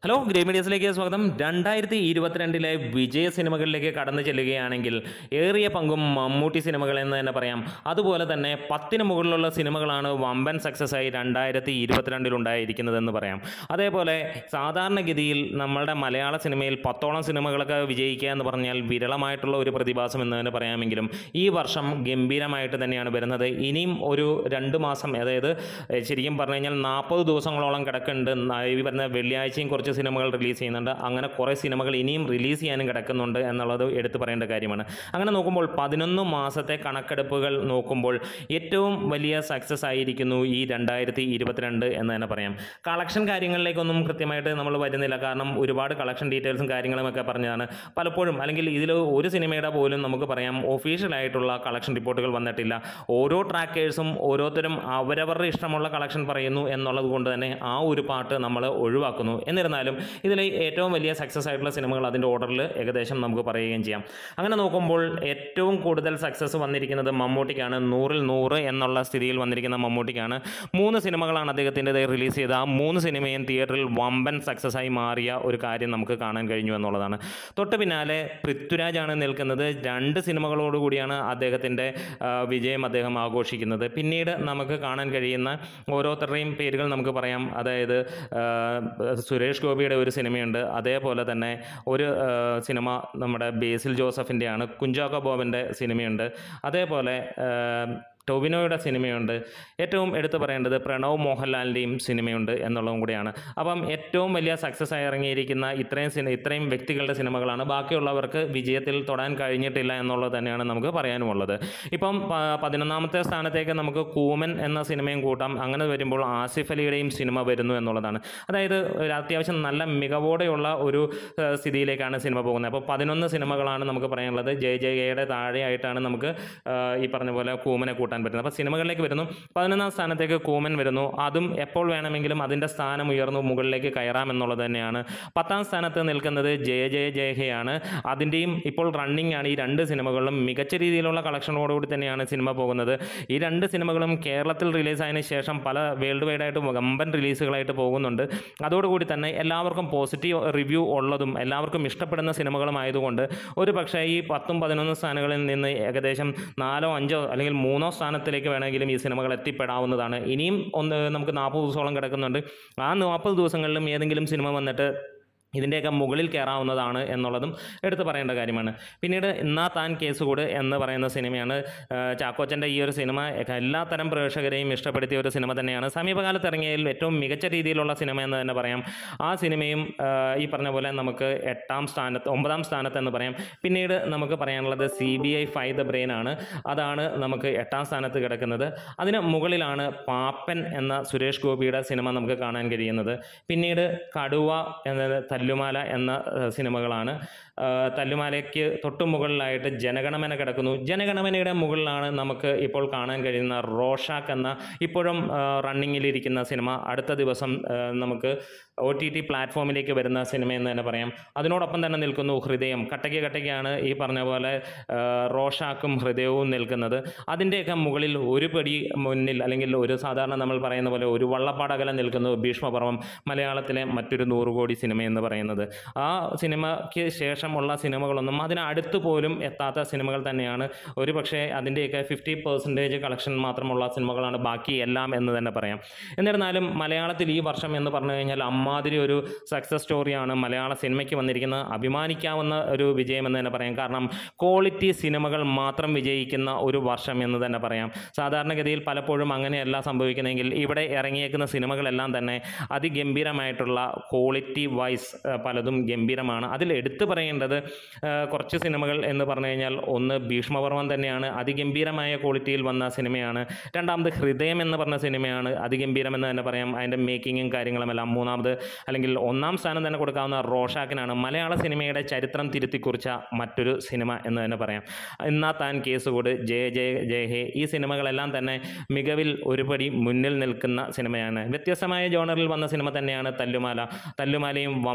hello grey മീഡിയസിലേക്ക് സ്വാഗതം രണ്ടായിരത്തി ഇരുപത്തിരണ്ടിലെ വിജയ സിനിമകളിലേക്ക് കടന്നു ചെല്ലുകയാണെങ്കിൽ ഏറിയ പങ്കും മമ്മൂട്ടി സിനിമകൾ എന്ന് തന്നെ പറയാം അതുപോലെ തന്നെ പത്തിന് മുകളിലുള്ള സിനിമകളാണ് വമ്പൻ സക്സസ് ആയി രണ്ടായിരത്തി ഇരുപത്തിരണ്ടിൽ ഉണ്ടായിരിക്കുന്നതെന്ന് പറയാം അതേപോലെ സാധാരണഗതിയിൽ നമ്മളുടെ മലയാള സിനിമയിൽ പത്തോളം സിനിമകളൊക്കെ വിജയിക്കുക എന്ന് പറഞ്ഞാൽ വിരളമായിട്ടുള്ള ഒരു പ്രതിഭാസം എന്ന് തന്നെ പറയാമെങ്കിലും ഈ വർഷം ഗംഭീരമായിട്ട് തന്നെയാണ് വരുന്നത് ഇനിയും ഒരു രണ്ട് മാസം അതായത് ഏഹ്, ശരിക്കും പറഞ്ഞു കഴിഞ്ഞാൽ നാൽപ്പത് ദിവസങ്ങളോളം കിടക്കുന്നുണ്ട് ന- ഈ പറഞ്ഞ വെള്ളിയാഴ്ചയും കുറച്ച് സിനിമകൾ റിലീസ് ചെയ്യുന്നുണ്ട് അങ്ങനെ കുറേ സിനിമകൾ ഇനിയും റിലീസ് ചെയ്യാനും കിടക്കുന്നുണ്ട് എന്നുള്ളത് എടുത്തു പറയേണ്ട കാര്യമാണ് അങ്ങനെ നോക്കുമ്പോൾ പതിനൊന്ന് മാസത്തെ കണക്കെടുപ്പുകൾ നോക്കുമ്പോൾ ഏറ്റവും വലിയ സക്സസ് ആയിരിക്കുന്നു ഈ രണ്ടായിരത്തി ഇരുപത്തിരണ്ട് എന്ന് തന്നെ പറയാം കളക്ഷൻ കാര്യങ്ങളിലേക്കൊന്നും കൃത്യമായിട്ട് നമ്മൾ വരുന്നില്ല കാരണം ഒരുപാട് കളക്ഷൻ ഡീറ്റെയിൽസും കാര്യങ്ങളും ഒക്കെ പറഞ്ഞതാണ് പലപ്പോഴും അല്ലെങ്കിൽ ഇതിൽ ഒരു സിനിമയുടെ പോലും നമുക്ക് പറയാം ഒഫീഷ്യലായിട്ടുള്ള കളക്ഷൻ റിപ്പോർട്ടുകൾ വന്നിട്ടില്ല ഓരോ ട്രാക്കേഴ്സും ഓരോരുത്തരും അവരവരുടെ ഇഷ്ടമുള്ള കളക്ഷൻ പറയുന്നു എന്നുള്ളത് കൊണ്ട് തന്നെ ആ ഒരു പാട്ട് നമ്മൾ ഒഴിവാക്കുന്നു എന്നിരുന്നാലും ഇതിൽ ഏറ്റവും വലിയ സക്സസ് ആയിട്ടുള്ള സിനിമകൾ അതിൻ്റെ ഓർഡറിൽ ഏകദേശം നമുക്ക് പറയുകയും ചെയ്യാം അങ്ങനെ നോക്കുമ്പോൾ ഏറ്റവും കൂടുതൽ സക്സസ് വന്നിരിക്കുന്നത് മമ്മൂട്ടിക്കാണ് നൂറിൽ നൂറ് എന്നുള്ള സ്ഥിതിയിൽ വന്നിരിക്കുന്ന മമ്മൂട്ടിക്കാണ് മൂന്ന് സിനിമകളാണ് അദ്ദേഹത്തിൻ്റെ റിലീസ് ചെയ്ത ആ മൂന്ന് സിനിമയും തിയേറ്ററിൽ വമ്പൻ സക്സസ് ആയി മാറിയ ഒരു കാര്യം നമുക്ക് കാണാൻ കഴിഞ്ഞു എന്നുള്ളതാണ് തൊട്ട് പിന്നാലെ പൃഥ്വിരാജാണ് നിൽക്കുന്നത് രണ്ട് സിനിമകളോടുകൂടിയാണ് അദ്ദേഹത്തിൻ്റെ ആ, വിജയം അദ്ദേഹം ആഘോഷിക്കുന്നത് പിന്നീട് നമുക്ക് കാണാൻ കഴിയുന്ന ഓരോരുത്തരുടെയും പേരുകൾ നമുക്ക് പറയാം അതായത് ആ, സുരേഷ് ഗോപിയുടെ ഒരു സിനിമയുണ്ട് അതേപോലെ തന്നെ ഒരു ആ, സിനിമ നമ്മുടെ ബേസിൽ ജോസഫിൻ്റെയാണ് കുഞ്ചാക്കോ ബോബൻ്റെ സിനിമയുണ്ട് അതേപോലെ ആ, ടൊവിനോയുടെ സിനിമയുണ്ട് ഏറ്റവും എടുത്തു പറയേണ്ടത് പ്രണവ് മോഹൻലാലിൻ്റെയും സിനിമയുണ്ട് എന്നുള്ളതും കൂടിയാണ് അപ്പം ഏറ്റവും വലിയ സക്സസ് ആയി ഇറങ്ങിയിരിക്കുന്ന ഇത്രയും സിനി ഇത്രയും വ്യക്തികളുടെ സിനിമകളാണ് ബാക്കിയുള്ളവർക്ക് വിജയത്തിൽ തൊടാൻ കഴിഞ്ഞിട്ടില്ല എന്നുള്ളത് തന്നെയാണ് നമുക്ക് പറയാനുമുള്ളത് ഇപ്പം പ- പതിനൊന്നാമത്തെ സ്ഥാനത്തേക്ക് നമുക്ക് കൂമൻ എന്ന സിനിമയും കൂട്ടാം അങ്ങനെ വരുമ്പോൾ ആസിഫ് അലിയുടെയും സിനിമ വരുന്നു എന്നുള്ളതാണ് അതായത് ഒരു അത്യാവശ്യം നല്ല മികവോടെയുള്ള ഒരു ഏഹ്, സ്ഥിതിയിലേക്കാണ് സിനിമ പോകുന്നത് അപ്പോൾ പതിനൊന്ന് സിനിമകളാണ് നമുക്ക് പറയാനുള്ളത് ജയ ജയയുടെ താഴെയായിട്ടാണ് നമുക്ക് ഏഹ്, ഈ പറഞ്ഞ പോലെ കൂമനെ കൂട്ടാൻ പറ്റുന്നത് അപ്പോൾ സിനിമകളിലേക്ക് വരുന്നു പതിനൊന്നാം സ്ഥാനത്തേക്ക് കൂമൻ വരുന്നു അതും എപ്പോൾ വേണമെങ്കിലും അതിൻ്റെ സ്ഥാനം ഉയർന്നു മുകളിലേക്ക് കയറാം എന്നുള്ളത് തന്നെയാണ് പത്താം സ്ഥാനത്ത് നിൽക്കുന്നത് ജയ ജയ ജയഹയാണ് അതിൻ്റെയും ഇപ്പോൾ റണ്ണിങ് ആണ് ഈ രണ്ട് സിനിമകളിലും മികച്ച രീതിയിലുള്ള കളക്ഷനോടുകൂടി തന്നെയാണ് സിനിമ പോകുന്നത് ഈ രണ്ട് സിനിമകളും കേരളത്തിൽ റിലീസായതിനു ശേഷം പല വേൾഡ് വൈഡ് ആയിട്ട് വമ്പൻ റിലീസുകളായിട്ട് പോകുന്നുണ്ട് അതോടുകൂടി തന്നെ എല്ലാവർക്കും പോസിറ്റീവ് റിവ്യൂ ഉള്ളതും എല്ലാവർക്കും ഇഷ്ടപ്പെടുന്ന സിനിമകളും ആയതുകൊണ്ട് ഒരു പക്ഷേ ഈ പത്തും പതിനൊന്ന് സ്ഥാനങ്ങളിൽ നിന്ന് ഏകദേശം നാലോ അഞ്ചോ അല്ലെങ്കിൽ മൂന്നോ സ്ഥാനത്തിലേക്ക് വേണമെങ്കിലും ഈ സിനിമകൾ എത്തിപ്പെടാവുന്നതാണ് ഇനിയും ഒന്ന് നമുക്ക് നാൽപ്പത് ദിവസത്തോളം കിടക്കുന്നുണ്ട് ആ നാൽപ്പത് ദിവസങ്ങളിലും ഏതെങ്കിലും സിനിമ വന്നിട്ട് ഇതിൻ്റെയൊക്കെ മുകളിൽ കയറാവുന്നതാണ് എന്നുള്ളതും എടുത്തു പറയേണ്ട കാര്യമാണ് പിന്നീട് ഇന്നാ താൻ കേസ് കൂട് എന്ന് പറയുന്ന സിനിമയാണ് ആ, ചാക്കോച്ചൻ്റെ ഈ ഒരു സിനിമ എല്ലാത്തരം പ്രേക്ഷകരെയും ഇഷ്ടപ്പെടുത്തിയ ഒരു സിനിമ തന്നെയാണ് സമീപകാലത്ത് ഇറങ്ങിയതിൽ ഏറ്റവും മികച്ച രീതിയിലുള്ള സിനിമ എന്ന് തന്നെ പറയാം ആ സിനിമയും ആ, ഈ പറഞ്ഞ പോലെ നമുക്ക് എട്ടാം സ്ഥാനത്ത് ഒമ്പതാം സ്ഥാനത്ത് എന്ന് പറയാം പിന്നീട് നമുക്ക് പറയാനുള്ളത് സി ബി ഐ ഫൈ ദ ബ്രെയിൻ ആണ് അതാണ് നമുക്ക് എട്ടാം സ്ഥാനത്ത് കിടക്കുന്നത് അതിന് മുകളിലാണ് പാപ്പൻ എന്ന സുരേഷ് ഗോപിയുടെ സിനിമ നമുക്ക് കാണാൻ കഴിയുന്നത് പിന്നീട് കടുവ എന്നത് തല്ലുമാല എന്ന ഏഹ്, സിനിമകളാണ് ഏഹ്, തല്ലുമാലയ്ക്ക് തൊട്ടു മുകളിലായിട്ട് ജനഗണമന കിടക്കുന്നു ജനഗണമനയുടെ മുകളിലാണ് നമുക്ക് ഇപ്പോൾ കാണാൻ കഴിയുന്ന റോഷാക്ക് എന്ന ഇപ്പോഴും ഏഹ്, റണ്ണിങ്ങിലിരിക്കുന്ന സിനിമ അടുത്ത ദിവസം ഏഹ്, നമുക്ക് ഒ ടി ടി പ്ലാറ്റ്ഫോമിലേക്ക് വരുന്ന സിനിമ എന്ന് തന്നെ പറയാം അതിനോടൊപ്പം തന്നെ നിൽക്കുന്നു ഹൃദയം കട്ടയ്ക്ക് കട്ടയ്ക്കാണ് ഈ പറഞ്ഞ പോലെ ഏഹ്, റോഷാക്കും ഹൃദയവും നിൽക്കുന്നത് അതിൻ്റെയൊക്കെ മുകളിൽ ഒരു പടി മുന്നിൽ അല്ലെങ്കിൽ ഒരു സാധാരണ നമ്മൾ പറയുന്ന പോലെ ഒരു വള്ളപ്പാടകലം നിൽക്കുന്നു ഭീഷ്മപർവം മലയാളത്തിലെ മറ്റൊരു നൂറ് കോടി സിനിമ എന്ന് പറയുന്നത് ആ സിനിമയ്ക്ക് ശേഷമുള്ള സിനിമകളൊന്നും അതിന് അടുത്ത് പോലും എത്താത്ത സിനിമകൾ തന്നെയാണ് ഒരു പക്ഷേ അതിൻ്റെയൊക്കെ ഫിഫ്റ്റി പെർസെൻറ്റേജ് കളക്ഷൻ മാത്രമുള്ള സിനിമകളാണ് ബാക്കി എല്ലാം എന്ന് തന്നെ പറയാം എന്നിരുന്നാലും മലയാളത്തിൽ ഈ വർഷം എന്ന് പറഞ്ഞു കഴിഞ്ഞാൽ അമ്മാതിരി ഒരു സക്സസ് സ്റ്റോറിയാണ് മലയാള സിനിമയ്ക്ക് വന്നിരിക്കുന്നത് അഭിമാനിക്കാവുന്ന ഒരു വിജയം എന്ന് തന്നെ പറയാം കാരണം ക്വാളിറ്റി സിനിമകൾ മാത്രം വിജയിക്കുന്ന ഒരു വർഷം എന്ന് തന്നെ പറയാം സാധാരണഗതിയിൽ പലപ്പോഴും അങ്ങനെയല്ല സംഭവിക്കുന്നതെങ്കിൽ ഇവിടെ ഇറങ്ങിയേക്കുന്ന സിനിമകളെല്ലാം തന്നെ അതിഗംഭീരമായിട്ടുള്ള ക്വാളിറ്റി വൈസ് പലതും ഗംഭീരമാണ് അതിൽ എടുത്തു പറയേണ്ടത് ആ, കുറച്ച് സിനിമകൾ എന്ന് പറഞ്ഞു കഴിഞ്ഞാൽ ഒന്ന് ഭീഷ്മപർവം തന്നെയാണ് അതിഗംഭീരമായ ക്വാളിറ്റിയിൽ വന്ന സിനിമയാണ് രണ്ടാമത് ഹൃദയം എന്ന് പറഞ്ഞ സിനിമയാണ് അതിഗംഭീരം എന്ന് തന്നെ പറയാം അതിൻ്റെ മേക്കിങ്ങും കാര്യങ്ങളുമെല്ലാം മൂന്നാമത് അല്ലെങ്കിൽ ഒന്നാം സ്ഥാനം തന്നെ കൊടുക്കാവുന്ന റോഷാക്കിനാണ് മലയാള സിനിമയുടെ ചരിത്രം തിരുത്തി കുറിച്ച മറ്റൊരു സിനിമ എന്ന് തന്നെ പറയാം എന്നാ താൻ കേസുകൂട് ജയ ജയ ജയ ഹേ ഈ സിനിമകളെല്ലാം തന്നെ മികവിൽ ഒരുപടി മുന്നിൽ നിൽക്കുന്ന സിനിമയാണ് വ്യത്യസ്തമായ ജോണറിൽ വന്ന സിനിമ തന്നെയാണ് തല്ലുമാല തല്ലുമാലയും വമ്പൻ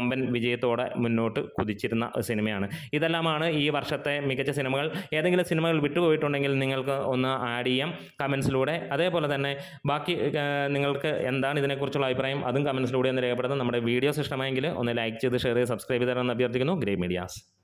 വമ്പൻ വിജയത്തോടെ മുന്നോട്ട് കുതിച്ചിരുന്ന സിനിമയാണ് ഇതെല്ലാമാണ് ഈ വർഷത്തെ മികച്ച സിനിമകൾ ഏതെങ്കിലും സിനിമകൾ വിട്ടുപോയിട്ടുണ്ടെങ്കിൽ നിങ്ങൾക്ക് ഒന്ന് ആഡ് ചെയ്യാം കമൻസിലൂടെ അതേപോലെ തന്നെ ബാക്കി ആ, നിങ്ങൾക്ക് എന്താണ് ഇതിനെക്കുറിച്ചുള്ള അഭിപ്രായം അതും കമൻസിലൂടെ ഒന്ന് രേഖപ്പെടുത്തും നമ്മുടെ വീഡിയോസ് ഇഷ്ടമായെങ്കിൽ ഒന്ന് ലൈക്ക് ചെയ്ത് ഷെയർ ചെയ്ത് സബ്സ്ക്രൈബ് ചെയ്ത് തരാമെന്ന് അഭ്യർത്ഥിക്കുന്നു ഗ്രേ മീഡിയാസ്